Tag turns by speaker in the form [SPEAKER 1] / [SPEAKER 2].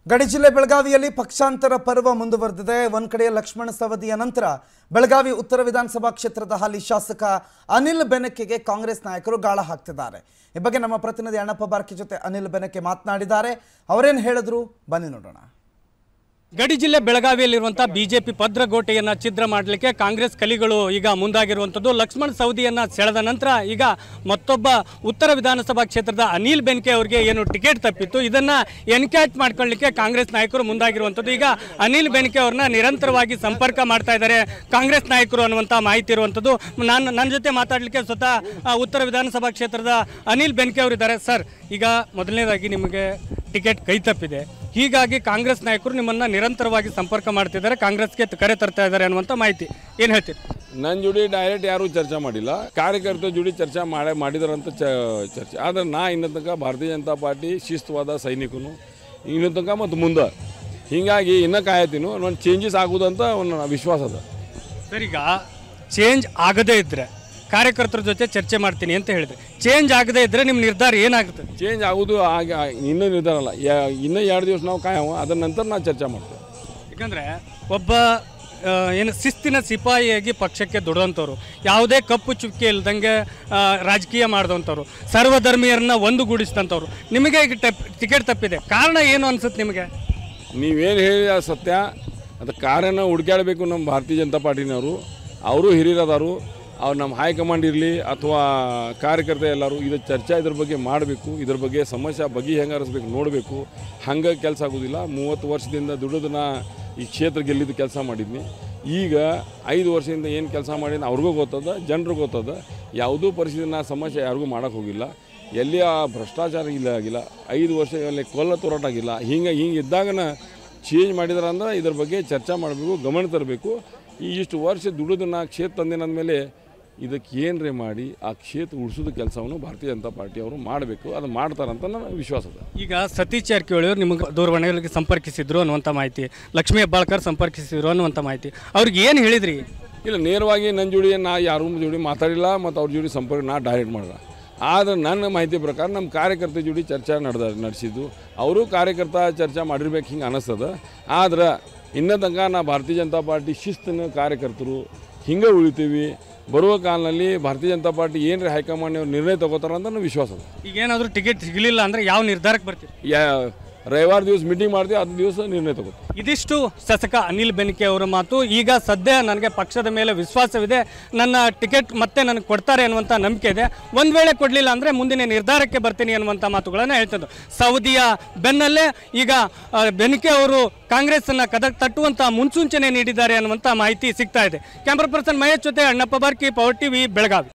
[SPEAKER 1] ಗಡಿ ಜಿಲ್ಲೆ ಬೆಳಗಾವಿಯಲ್ಲಿ ಪಕ್ಷಾಂತರ ಪರ್ವ ಮುಂದುವರೆದಿದೆ ಒಂದ್ ಕಡೆ ಲಕ್ಷ್ಮಣ ಸವದಿಯ ನಂತರ ಬೆಳಗಾವಿ ಉತ್ತರ ವಿಧಾನಸಭಾ ಕ್ಷೇತ್ರದ ಹಾಲಿ ಶಾಸಕ ಅನಿಲ್ ಬೆನಕೆಗೆ ಕಾಂಗ್ರೆಸ್ ನಾಯಕರು ಗಾಳ ಹಾಕ್ತಿದ್ದಾರೆ ಈ ಬಗ್ಗೆ ನಮ್ಮ ಪ್ರತಿನಿಧಿ ಅಣ್ಣಪ್ಪ ಬಾರ್ಕಿ ಜೊತೆ ಅನಿಲ್ ಬೆನಕೆ ಮಾತನಾಡಿದ್ದಾರೆ ಅವರೇನು ಹೇಳಿದ್ರು ಬನ್ನಿ ನೋಡೋಣ
[SPEAKER 2] ಗಡಿ ಜಿಲ್ಲೆ ಬೆಳಗಾವಿಯಲ್ಲಿರುವಂಥ ಬಿಜೆಪಿ ಭದ್ರಗೋಟೆಯನ್ನ ಛಿದ್ರ ಮಾಡಲಿಕ್ಕೆ ಕಾಂಗ್ರೆಸ್ ಕಲಿಗಳು ಈಗ ಮುಂದಾಗಿರುವಂಥದ್ದು ಲಕ್ಷ್ಮಣ್ ಸವದಿಯನ್ನ ಸೆಳೆದ ನಂತರ ಈಗ ಮತ್ತೊಬ್ಬ ಉತ್ತರ ವಿಧಾನಸಭಾ ಕ್ಷೇತ್ರದ ಅನಿಲ್ ಬೆನ್ಕೆ ಅವರಿಗೆ ಏನು ಟಿಕೆಟ್ ತಪ್ಪಿತ್ತು ಇದನ್ನ ಎನ್ಕ್ಯಾಚ್ ಮಾಡ್ಕೊಳ್ಳಿಕ್ಕೆ ಕಾಂಗ್ರೆಸ್ ನಾಯಕರು ಮುಂದಾಗಿರುವಂಥದ್ದು ಈಗ ಅನಿಲ್ ಬೆನ್ಕೆ ಅವ್ರನ್ನ ನಿರಂತರವಾಗಿ ಸಂಪರ್ಕ ಮಾಡ್ತಾ ಇದ್ದಾರೆ ಕಾಂಗ್ರೆಸ್ ನಾಯಕರು ಅನ್ನುವಂಥ ಮಾಹಿತಿ ಇರುವಂಥದ್ದು ನಾನು ನನ್ನ ಜೊತೆ ಮಾತಾಡಲಿಕ್ಕೆ ಸ್ವತಃ ಆ, ಉತ್ತರ ವಿಧಾನಸಭಾ ಕ್ಷೇತ್ರದ ಅನಿಲ್ ಬೆನ್ಕೆ ಅವರಿದ್ದಾರೆ ಸರ್ ಈಗ ಮೊದಲನೇದಾಗಿ ನಿಮಗೆ ಟಿಕೆಟ್ ಕೈ ತಪ್ಪಿದೆ ಹೀಗಾಗಿ ಕಾಂಗ್ರೆಸ್ ನಾಯಕರು ನಿಮ್ಮನ್ನ ನಿರಂತರವಾಗಿ ಸಂಪರ್ಕ ಮಾಡ್ತಿದ್ದಾರೆ ಕಾಂಗ್ರೆಸ್ಗೆ ಕರೆ ತರ್ತಾ ಇದ್ದಾರೆ ಅನ್ನುವಂಥ ಮಾಹಿತಿ ಏನು ಹೇಳ್ತೀರಿ
[SPEAKER 3] ನನ್ನ ಜೋಡಿ ಡೈರೆಕ್ಟ್ ಯಾರೂ ಚರ್ಚೆ ಮಾಡಿಲ್ಲ ಕಾರ್ಯಕರ್ತರ ಜೋಡಿ ಚರ್ಚೆ ಮಾಡೇ ಮಾಡಿದಾರಂತ ಚ ಚರ್ಚೆ ಆದರೆ ನಾ ಇನ್ನೂ ತನಕ ಭಾರತೀಯ ಜನತಾ ಪಾರ್ಟಿ ಶಿಸ್ತುವಾದ ಸೈನಿಕನು ಇನ್ನೂ ತನಕ ಮತ್ತು ಮುಂದೆ ಹೀಗಾಗಿ ಇನ್ನೂ ಕಾಯತೀನು ಒಂದು ಚೇಂಜಸ್ ಆಗೋದಂತ ಒಂದು ವಿಶ್ವಾಸ ಅದ
[SPEAKER 2] ಸರ್ ಈಗ ಚೇಂಜ್ ಆಗದೇ ಇದ್ರೆ ಕಾರ್ಯಕರ್ತರ ಜೊತೆ ಚರ್ಚೆ ಮಾಡ್ತೀನಿ ಅಂತ ಹೇಳಿದ್ರೆ ಚೇಂಜ್ ಆಗದೇ ಇದ್ರೆ ನಿಮ್ಮ ನಿರ್ಧಾರ ಏನಾಗುತ್ತೆ
[SPEAKER 3] ಚೇಂಜ್ ಆಗೋದು ಆಗ ಇನ್ನೂ ನಿರ್ಧಾರ ಅಲ್ಲ ಯಾ- ಇನ್ನೂ ಎರಡು ದಿವಸ ನಾವು ಕಾಯವ ಅದರ ನಂತರ ನಾವು ಚರ್ಚೆ ಮಾಡ್ತೇವೆ
[SPEAKER 2] ಯಾಕಂದ್ರೆ ಒಬ್ಬ ಆ, ಏನು ಶಿಸ್ತಿನ ಸಿಪಾಯಿಯಾಗಿ ಪಕ್ಷಕ್ಕೆ ದುಡಿದಂಥವ್ರು ಯಾವುದೇ ಕಪ್ಪು ಚುಕ್ಕೆ ಇಲ್ದಂಗೆ ಆ, ರಾಜಕೀಯ ಮಾಡಿದಂಥವ್ರು ಸರ್ವಧರ್ಮೀಯರನ್ನ ಒಂದುಗೂಡಿಸಿದಂಥವ್ರು ನಿಮಗೆ ಈಗ ಟಪ್ ಟಿಕೆಟ್ ತಪ್ಪಿದೆ ಕಾರಣ ಏನು ಅನ್ಸುತ್ತೆ ನಿಮಗೆ
[SPEAKER 3] ನೀವೇನು ಹೇಳಿ ಅದು ಸತ್ಯ ಅದು ಕಾರ್ಯನ ಹುಡುಕ್ಯಾಡಬೇಕು ನಮ್ಮ ಭಾರತೀಯ ಜನತಾ ಪಾರ್ಟಿನವರು ಅವರು ಹಿರಿಯರದಾರು ಅವ್ರು ನಮ್ಮ ಹೈಕಮಾಂಡ್ ಇರಲಿ ಅಥವಾ ಕಾರ್ಯಕರ್ತ ಎಲ್ಲರೂ ಇದು ಚರ್ಚೆ ಇದ್ರ ಬಗ್ಗೆ ಮಾಡಬೇಕು ಇದ್ರ ಬಗ್ಗೆ ಸಮಸ್ಯೆ ಬಗೆ ಹೆಂಗೆ ಹರಿಸ್ಬೇಕು ನೋಡಬೇಕು ಹಂಗೆ ಕೆಲಸ ಆಗೋದಿಲ್ಲ ಮೂವತ್ತು ವರ್ಷದಿಂದ ದುಡಿದನ್ನ ಈ ಕ್ಷೇತ್ರ ಗೆಲ್ಲಿದ್ದು ಕೆಲಸ ಮಾಡಿದ್ನಿ ಈಗ ಐದು ವರ್ಷದಿಂದ ಏನು ಕೆಲಸ ಮಾಡಿದ್ನ ಅವ್ರಿಗೂ ಗೊತ್ತದ ಜನರಿಗೂ ಗೊತ್ತದ ಯಾವುದೂ ಪರಿಸ್ಥಿತಿ ನಾ ಸಮಸ್ಯೆ ಯಾರಿಗೂ ಮಾಡೋಕ್ಕೆ ಹೋಗಿಲ್ಲ ಎಲ್ಲಿ ಆ ಭ್ರಷ್ಟಾಚಾರ ಇಲ್ಲ ಆಗಿಲ್ಲ ಐದು ವರ್ಷ ಅಲ್ಲಿ ಕೊಲ್ಲ ತೋರಾಟ ಆಗಿಲ್ಲ ಹಿಂಗೆ ಹಿಂಗೆ ಇದ್ದಾಗನ ಚೇಂಜ್ ಮಾಡಿದಾರೆ ಅಂದ್ರೆ ಇದ್ರ ಬಗ್ಗೆ ಚರ್ಚೆ ಮಾಡಬೇಕು ಗಮನ ತರಬೇಕು ಈ ಇಷ್ಟು ವರ್ಷ ದುಡಿದನ್ನ ಕ್ಷೇತ್ರ ತಂದಿನಂದಮೇಲೆ ಇದಕ್ಕೆ ಏನರೇ ಮಾಡಿ ಆ ಕ್ಷೇತ್ರ ಉಳಿಸೋದು ಕೆಲಸವನ್ನು ಭಾರತೀಯ ಜನತಾ ಪಾರ್ಟಿ ಅವರು ಮಾಡಬೇಕು ಅದು ಮಾಡ್ತಾರಂತ ನನ್ನ ವಿಶ್ವಾಸ ಅದ
[SPEAKER 2] ಈಗ ಸತೀಶ್ ಜಾರಕಿಹೊಳಿ ಅವರು ನಿಮಗೆ ದೂರವಾಣಿಗಳಿಗೆ ಸಂಪರ್ಕಿಸಿದ್ರು ಅನ್ನುವಂಥ ಮಾಹಿತಿ ಲಕ್ಷ್ಮೀ ಹೆಬ್ಬಾಳ್ಕರ್ ಸಂಪರ್ಕಿಸಿದ್ರು ಅನ್ನುವಂಥ ಮಾಹಿತಿ ಅವ್ರಿಗೆ ಏನು ಹೇಳಿದ್ರಿ
[SPEAKER 3] ಇಲ್ಲ ನೇರವಾಗಿ ನನ್ನ ಜೋಡಿ ನಾ ಯಾರ ಜೋಡಿ ಮಾತಾಡಿಲ್ಲ ಮತ್ತು ಅವ್ರ ಜೋಡಿ ಸಂಪರ್ಕ ನಾ ಡೈರೆಕ್ಟ್ ಮಾಡಿಲ್ಲ ಆದರೆ ನನ್ನ ಮಾಹಿತಿ ಪ್ರಕಾರ ನಮ್ಮ ಕಾರ್ಯಕರ್ತರ ಜೋಡಿ ಚರ್ಚೆ ನಡೆದ ನಡೆಸಿದ್ದು ಅವರು ಕಾರ್ಯಕರ್ತ ಚರ್ಚೆ ಮಾಡಿರ್ಬೇಕು ಹಿಂಗೆ ಅನ್ನಿಸ್ತದ ಆದ್ರೆ ಇನ್ನೂ ತನಕ ನಾ ಭಾರತೀಯ ಜನತಾ ಪಾರ್ಟಿ ಶಿಸ್ತಿನ ಕಾರ್ಯಕರ್ತರು ಹಿಂಗೆ ಉಳಿತೀವಿ ಬರುವ ಕಾಲದಲ್ಲಿ ಭಾರತೀಯ ಜನತಾ ಪಾರ್ಟಿ ಏನ್ರಿ ಹೈಕಮಾಂಡ್ ಅವ್ರು ನಿರ್ಣಯ ತಗೋತಾರ ಅಂತ ನನ್ನ ವಿಶ್ವಾಸ ಅದ
[SPEAKER 2] ಈಗ ಏನಾದರೂ ಟಿಕೆಟ್ ಸಿಗಲಿಲ್ಲ ಅಂದರೆ ಯಾವ ನಿರ್ಧಾರಕ್ಕೆ ಬರ್ತೀರಿ
[SPEAKER 3] ಯಾ ರವಿವಾರ ದಿವಸ ಮೀಟಿಂಗ್ ಮಾಡ್ತೀವಿ ಅದು ದಿವಸ ನಿರ್ಣಯ ತಗೋತೀವಿ
[SPEAKER 2] ಇದಿಷ್ಟು ಶಾಸಕ ಅನಿಲ್ ಬೆನಕೆ ಅವರ ಮಾತು ಈಗ ಸದ್ಯ ನನಗೆ ಪಕ್ಷದ ಮೇಲೆ ವಿಶ್ವಾಸವಿದೆ ನನ್ನ ಟಿಕೆಟ್ ಮತ್ತೆ ನನಗೆ ಕೊಡ್ತಾರೆ ಅನ್ನುವಂಥ ನಂಬಿಕೆ ಇದೆ ಒಂದು ವೇಳೆ ಕೊಡಲಿಲ್ಲ ಅಂದರೆ ಮುಂದಿನ ನಿರ್ಧಾರಕ್ಕೆ ಬರ್ತೀನಿ ಅನ್ನುವಂಥ ಮಾತುಗಳನ್ನು ಹೇಳ್ತಿದ್ದು ಸೌದಿಯ ಬೆನ್ನಲ್ಲೇ ಈಗ ಆ, ಬೆನಕೆ ಅವರು ಕಾಂಗ್ರೆಸ್ಸನ್ನು ಕದ ತಟ್ಟುವಂಥ ಮುನ್ಸೂಚನೆ ನೀಡಿದ್ದಾರೆ ಅನ್ನುವಂಥ ಮಾಹಿತಿ ಸಿಗ್ತಾ ಇದೆ ಕ್ಯಾಮ್ರಾ ಪರ್ಸನ್ ಮಹೇಶ್ ಜೊತೆ ಅಣ್ಣಪ್ಪ ಬಾರ್ಕಿ ಪವರ್ ಟಿವಿ ಬೆಳಗಾವಿ